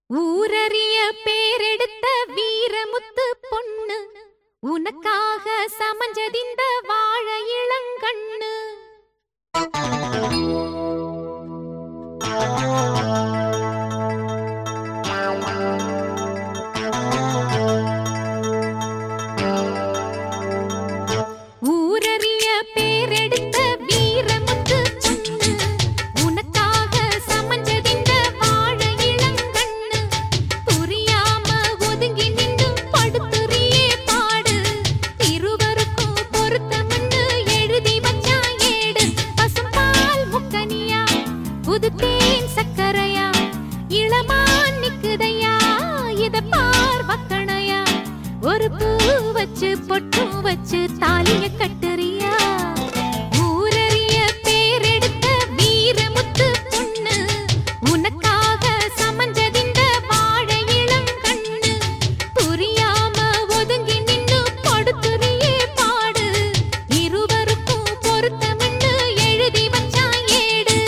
ஊரறிய பேரெடுத்த வீரமுத்து பொண்ணு உனக்காக சமஞ்சதிந்த வாழ இளங்கண்ணு ஊரறிய பேரெடுத்த வீரமுத்து பொண்ணு உனக்காக சமஞ்சதிந்த வாழ இளங்கண்ணு புரியாம ஒதுங்கி நின்னு படுத்துறியே பாடு இருவருக்கும் பொருத்தம்னு எழுதி வச்சா ஏடு பசும்பால் முக்கனியா புது தேன் சக்கரையா இளமான் நிக்குதையா இத பார் வக்கணையா ஒரு பூ வச்சு பொட்டு வச்சு தாலிய கட்டுறியா ஊரறிய பேரெடுத்த வீரமுத்து பொண்ணு உனக்காக சமஞ்சதிந்த வாழ இளங்கண்ணு புரியாம ஒதுங்கி நின்னு படுத்துறியே பாடு இருவருக்கும் பொருத்தம்னு எழுதி வச்சா ஏடு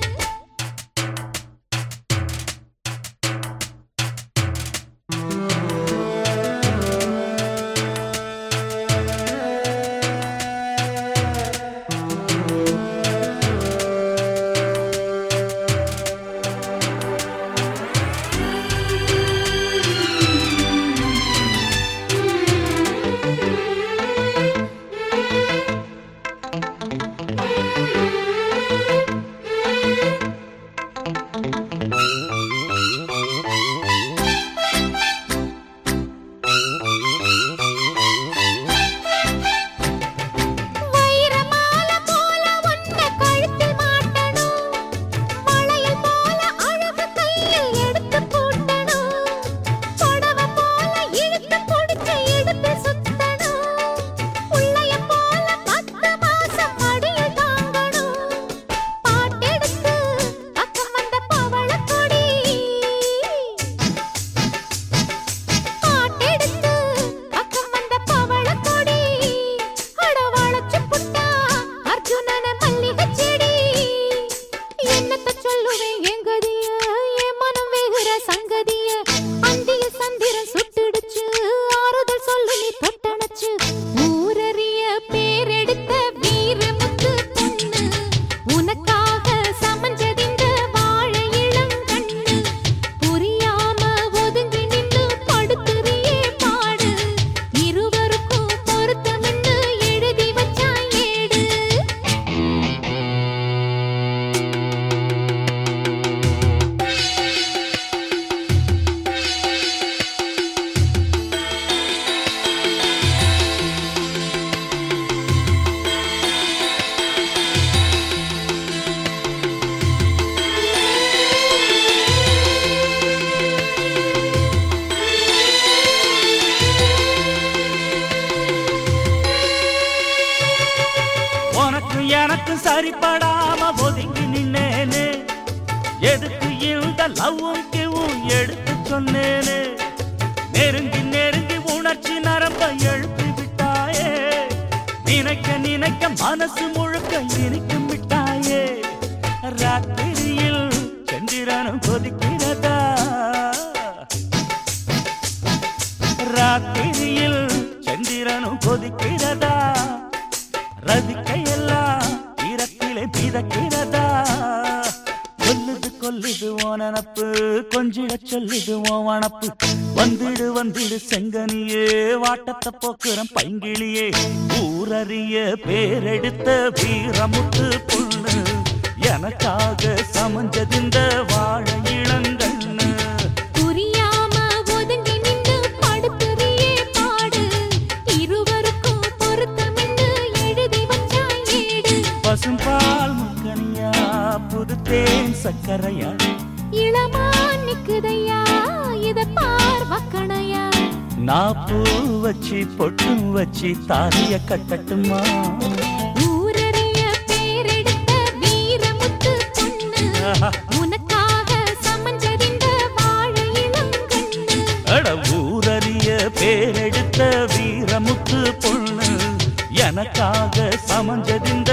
வைரமால போல ஒன்ன கழுத்தில் மாட்டணும் வளையல் போல அழகு கையில் எடுத்து பூட்டணும் புடவ போல இழுத்து பிடிச்சு எடுத்து சுத்தணும் புள்ளைய போல பத்து மாசம் மடியில் தாங்கணும் பாட்டெடுத்து பக்கம் வந்த பவளக் கொடி பாட்டெடுத்து பக்கம் வந்த பவளக் கொடி அட வளைச்சு புட்டா அர்ஜுனன மல்லிகைச் செடி என்னத்த சொல்லுவேன் என் கதிய என் மனம் வேகுற சங்கதிய அந்திய சந்திரன் சுட்டுடுச்சு ஆறுதல் சொல்லு நீ தொட்டணச்சு ஊரறிய பேரெடுத்த வீரமுத்து பொண்ணு உனக்காக சமஞ்சதிந்த வாழ இளங்கண்ணு புரியாம ஒதுங்கி நின்னு படுத்துறியே பாடு இருவருக்கும் பொருத்தம்னு எழுதி வச்சா ஏடு உனக்கு எனக்கு சரிப்படாம ஒதுங்கி நின்னேனே எதுக்கு இந்த லவ்வும் கிவும் எடுத்து சொன்னேனே நெருங்கி நெருங்கி உணர்ச்சி நரம்ப எழுப்பி விட்டாயே நினைக்க நினைக்க மனசு முழுக்க இனிக்கும் விட்டாயே ராத்திரியில் சந்திரனும் கொதிக்கிறதா ராத்திரியில் சந்திரனும் கொதிக்கிறதா ரதிக்கையெல்லாம் ஈரத்திலே மிதக்கிறதா கொல்லுது கொல்லுது ஓனனப்பு கொஞ்சிட சொல்லுது ஓ வனப்பு வந்துடு வந்துடு செங்கனியே வாட்டத்தை போக்குறம் பைங்கிளியே ஊரறிய பேரெடுத்த வீரமுத்து பொண்ணு எனக்காக சமஞ்சதிந்த வாழ இளங்கண்ணு புரியாம ஒதுங்கி நின்னு படுத்துறியே பாடு இருவருக்கும் பொருத்தம்னு எழுதி வச்சா ஏடு பசும்பால் முக்கனியா புது தேன் சக்கரையா இளமான் நிக்குதையா இத பார் வக்கணையா நான் பூ வச்சு பொட்டும் வச்சு தாலிய கட்டட்டுமா ஊரறிய பேரெடுத்த வீரமுத்து பொண்ணு ஆஹா. உனக்காக சமஞ்சதிந்த வாழ இளங்கண்ணு அட ஊரறிய பேரெடுத்த வீரமுத்து பொண்ணு எனக்காக சமஞ்சதிந்த